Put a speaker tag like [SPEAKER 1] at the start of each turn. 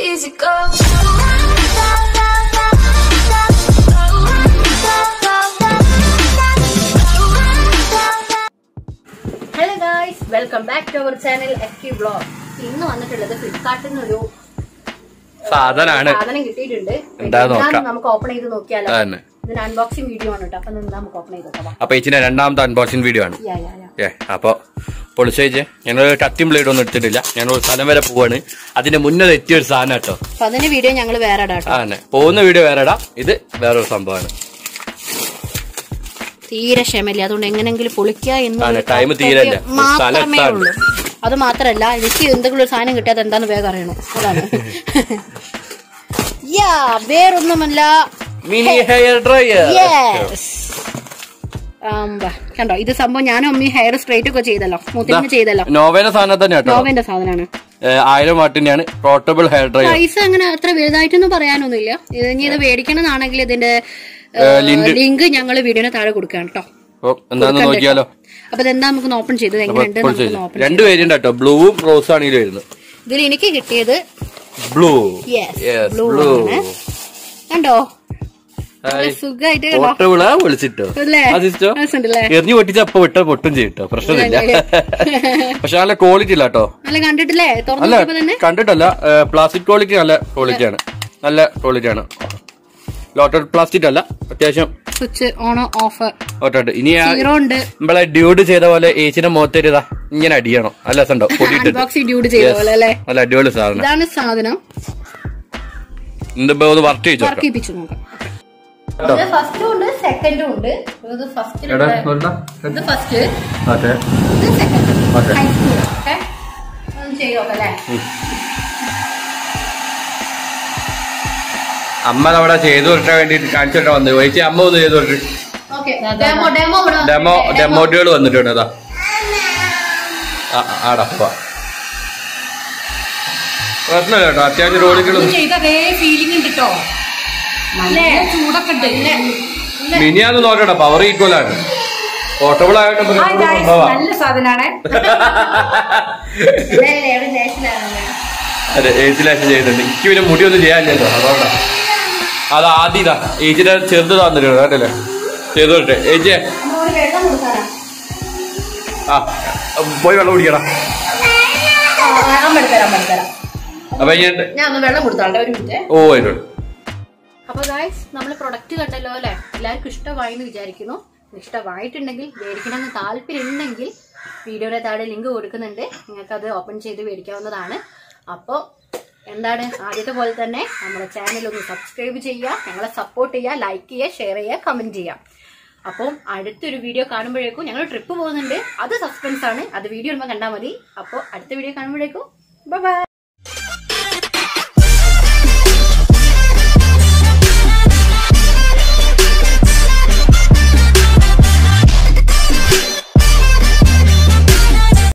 [SPEAKER 1] easy go.
[SPEAKER 2] Hello guys welcome back to our channel F Q blog ഇന്ന് വന്നിട്ടുള്ളത് ഫ്ലിപ്കാർട്ടിൽ നിന്ന് ഒരു
[SPEAKER 3] സാധനാണ്
[SPEAKER 2] സാധനം കിട്ടിയിട്ടുണ്ട്
[SPEAKER 3] എന്താന്ന്
[SPEAKER 2] ഇതാണ്
[SPEAKER 3] നോക്കാം.
[SPEAKER 2] നമുക്ക് ഓപ്പൺ ചെയ്ത് നോക്കിയാലോ
[SPEAKER 3] അതന്നെ.
[SPEAKER 2] ഇതിന് അൺബോക്സിംഗ് വീഡിയോ ആണ് കേട്ടോ അപ്പൊ നിന്ന് നമുക്ക് ഓപ്പൺ ചെയ്ത് നോക്കാം
[SPEAKER 3] അപ്പൊ ഇതിന്റെ രണ്ടാമത്തെ അൺബോക്സിംഗ് വീഡിയോ ആണ്
[SPEAKER 2] യാ യാ യാ
[SPEAKER 3] ഏ അപ്പൊ പൊളിച്ചേച്ച് ഞങ്ങൾ കത്തിയും ബ്ലേഡ് ഒന്നും എടുത്തിട്ടില്ല ഞങ്ങൾ ഒരു സ്ഥലം വരെ പോവാണ് അതിന്റെ മുന്നേ തെറ്റിയ ഒരു സാധനം കേട്ടോ
[SPEAKER 2] അപ്പൊ അതിന്റെ വീഡിയോ ഞങ്ങൾ വേറെ ഇടാം കേട്ടോ
[SPEAKER 3] അതന്നെ പോകുന്ന വീഡിയോ വേറെ ഇടാം ഇത് വേറൊരു സംഭവമാണ്
[SPEAKER 2] തീരെ ക്ഷമയില്ല അതുകൊണ്ട് എങ്ങനെങ്കിലും പൊളിക്കുക എന്ന്
[SPEAKER 3] ആണ്, time തീരെയില്ല. ഒരു സ്ഥലം
[SPEAKER 2] മാത്രമേ
[SPEAKER 3] എത്താൻ.
[SPEAKER 2] ഉള്ളൂ അത് മാത്രല്ല എനിക്ക് എന്തെങ്കിലും ഒരു സാധനം കിട്ടിയാൽ എന്താന്ന് വേഗം അറിയണം അതാണ് യാ വേറൊന്നുമല്ല
[SPEAKER 3] മിനി ഹെയർ ഡ്രയർ
[SPEAKER 2] യെസ് കണ്ടോ ഇത് സംഭവം ഞാനും അമ്മി ഹെയർ സ്ട്രൈറ്റ് ഒക്കെ ചെയ്തല്ലോ മുത്തിന് ചെയ്തല്ലോ
[SPEAKER 3] നോവേന സാധനം തന്നെ കേട്ടോ
[SPEAKER 2] നോവന്റെ സാധനമാണ്
[SPEAKER 3] ഏ, ആയിരം വാട്ടിന്റെയാണ് പോർട്ടബിൾ ഹെയർ ഡ്രയർ
[SPEAKER 2] പ്രൈസ് അങ്ങനെ അത്ര വലുതായിട്ടൊന്നും പറയാനൊന്നുമില്ല ഇത് ഇനി ഇത് മേടിക്കണമെന്നാണെങ്കിൽ ഇതിന്റെ
[SPEAKER 3] link.
[SPEAKER 2] ലിങ്ക് ഞങ്ങൾ വീഡിയോന് താഴെ കൊടുക്കാം കേട്ടോ
[SPEAKER 3] അപ്പൊ എന്താന്ന് നോക്കിയാലോ
[SPEAKER 2] അപ്പൊ ഇതെന്താ നമുക്ക് ഓപ്പൺ ചെയ്തത്
[SPEAKER 3] അപ്പൊ
[SPEAKER 2] എങ്ങനെയുണ്ട്
[SPEAKER 3] പൊളിച്ച്
[SPEAKER 2] നമുക്ക് ഓപ്പൺ
[SPEAKER 3] രണ്ട് വേരിയന്റ് കേട്ടോ ബ്ലൂവും റോസും ആണ് ഇതിൽ വരുന്നത്
[SPEAKER 2] ഇതിൽ എനിക്ക് കിട്ടിയത്
[SPEAKER 3] ബ്ലൂ
[SPEAKER 2] യെസ് ബ്ലൂ ആണ് കണ്ടോ നല്ല സുഖമായിട്ട് കണ്ടോ
[SPEAKER 3] പോർട്ടബിളാ വിളിച്ചിട്ടോ
[SPEAKER 2] അല്ലേ
[SPEAKER 3] അതിഷ്ടോ
[SPEAKER 2] രസമുണ്ടല്ലേ
[SPEAKER 3] എറിഞ്ഞു പൊട്ടിച്ച അപ്പൊ വിട്ട പൊട്ടും ചെയ്യട്ടോ പ്രശ്നമില്ല പക്ഷെ നല്ല ക്വാളിറ്റി ഇല്ല കേട്ടോ
[SPEAKER 2] നല്ല കണ്ടിട്ടില്ലേ തുറന്നു
[SPEAKER 3] അല്ല
[SPEAKER 2] നോക്കിയപ്പോ തന്നെ
[SPEAKER 3] കണ്ടിട്ടല്ല പ്ലാസ്റ്റിക് ക്വാളിറ്റി നല്ല ക്വാളിറ്റിയാണ് നല്ല ക്വാളിറ്റിയാണ് ലോട്ടഡ് പ്ലാസ്റ്റിക് അല്ല അത്യാവശ്യം
[SPEAKER 2] സ്വിച്ച് ഓണോ ഓഫ്
[SPEAKER 3] ഓട്ടോട്ട് ഇനി ആ
[SPEAKER 2] സീറോ ഉണ്ട്
[SPEAKER 3] നമ്മളെ ഡ്യൂഡ് ചെയ്ത പോലെ ഏച്ചിന്റെ മുഖത്തേരിതാ ഇങ്ങനെ അടിയണം നല്ല രസമുണ്ടോ പൊടിയിട്ടിട്ട്
[SPEAKER 2] അൺബോക്സിംഗ് ഡ്യൂഡ് ചെയ്ത പോലെ അല്ലേ
[SPEAKER 3] നല്ല അടിപൊളി സാധനം
[SPEAKER 2] ഇതാണ് സാധനം
[SPEAKER 3] എന്തിപ്പോ ഒന്ന് വർക്ക് ചെയ്തു
[SPEAKER 2] വർക്ക് ചെയ്യിപ്പിച്ചു നോക്കാം ഇത് ഫസ്റ്റും ഉണ്ട് സെക്കൻഡും ഉണ്ട് ഇത് ഫസ്റ്റ് ഇത് ഫസ്റ്റ് ഇത് സെക്കൻഡ്
[SPEAKER 3] Okay.
[SPEAKER 2] ഹൈസ്കൂൾ ഓക്കെ ഒന്ന് ചെയ്ത് നോക്കാം അല്ലേ
[SPEAKER 3] അമ്മ അവിടെ ചെയ്തു കൊടുക്കാൻ വേണ്ടി കാണിച്ചിട്ട് വന്നത് ചേച്ചി അമ്മ ഒന്ന് ചെയ്തു കൊടുത്തു
[SPEAKER 2] ഓക്കെ ഡെമോ ഡെമോ ഇവിടെ
[SPEAKER 3] ഡെമോ ഡെമോഡ്യൂൾ വന്നിട്ടുണ്ട് അതാ ആ, ആടപ്പ പ്രശ്നമില്ല കേട്ടോ അത്യാവശ്യം റോഡികളും
[SPEAKER 4] ചെയ്ത അതേ ഫീലിംഗ് ഉണ്ട് കേട്ടോ നല്ല ചൂടൊക്കെ ഉണ്ട്
[SPEAKER 3] മിനിയാന്ന് നോക്കട്ടെ പവർ ഈക്വൽ ആണ് പോർട്ടബിൾ ആയിട്ട് ഇപ്പൊ
[SPEAKER 4] Hi
[SPEAKER 3] നമുക്ക്
[SPEAKER 4] guys,
[SPEAKER 3] കൊണ്ടുപോവാം.
[SPEAKER 4] നല്ല സാധനാണ്
[SPEAKER 3] അതെ ഏജിലേഷൻ ചെയ്തിട്ടുണ്ട് എനിക്ക് പിന്നെ മുടി ഒന്നും ചെയ്യാനില്ലല്ലോ അതുകൊണ്ടാ അത് ആദ്യം ഇതാ ഏജിന്റെ ചെറുത് തന്നിട്ടുണ്ട് കേട്ടല്ലേ ചെയ്തു കൊടുട്ടെ ഏജിയെ
[SPEAKER 2] നമ്മളോട് വെള്ളം കൊടുക്കാനാ
[SPEAKER 3] ആ പോയി വെള്ളം കുടിക്കടാ
[SPEAKER 2] അമ്മ എടുത്തരാം അമ്മ എടുത്തരാം
[SPEAKER 3] അപ്പൊ ഞാൻ
[SPEAKER 2] ഞാൻ ഒന്ന് വെള്ളം കൊടുത്താട്ടെ ഒരു മിനിറ്റ്
[SPEAKER 3] ഓ ആയിട്ടുണ്ട്
[SPEAKER 2] അപ്പൊ ഗായ്സ് നമ്മൾ പ്രൊഡക്റ്റ് കണ്ടല്ലോ അല്ലെ എല്ലാവർക്കും ഇഷ്ടമായി എന്ന് വിചാരിക്കുന്നു ഇഷ്ടമായിട്ടുണ്ടെങ്കിൽ മേടിക്കണമെന്ന് താല്പര്യം ഉണ്ടെങ്കിൽ വീഡിയോയുടെ താഴെ ലിങ്ക് കൊടുക്കുന്നുണ്ട് നിങ്ങൾക്ക് അത് ഓപ്പൺ ചെയ്ത് മേടിക്കാവുന്നതാണ് അപ്പോൾ എന്താണ് ആദ്യത്തെ പോലെ തന്നെ നമ്മുടെ ചാനൽ ഒന്ന് സബ്സ്ക്രൈബ് ചെയ്യുക ഞങ്ങളെ സപ്പോർട്ട് ചെയ്യുക ലൈക്ക് ചെയ്യുക ഷെയർ ചെയ്യുക കമന്റ് ചെയ്യുക അപ്പം അടുത്തൊരു വീഡിയോ കാണുമ്പോഴേക്കും ഞങ്ങൾ ട്രിപ്പ് പോകുന്നുണ്ട് അത് സസ്പെൻസ് ആണ് അത് വീഡിയോ കണ്ടാൽ മതി അപ്പോൾ അടുത്ത വീഡിയോ കാണുമ്പോഴേക്കും ബൈ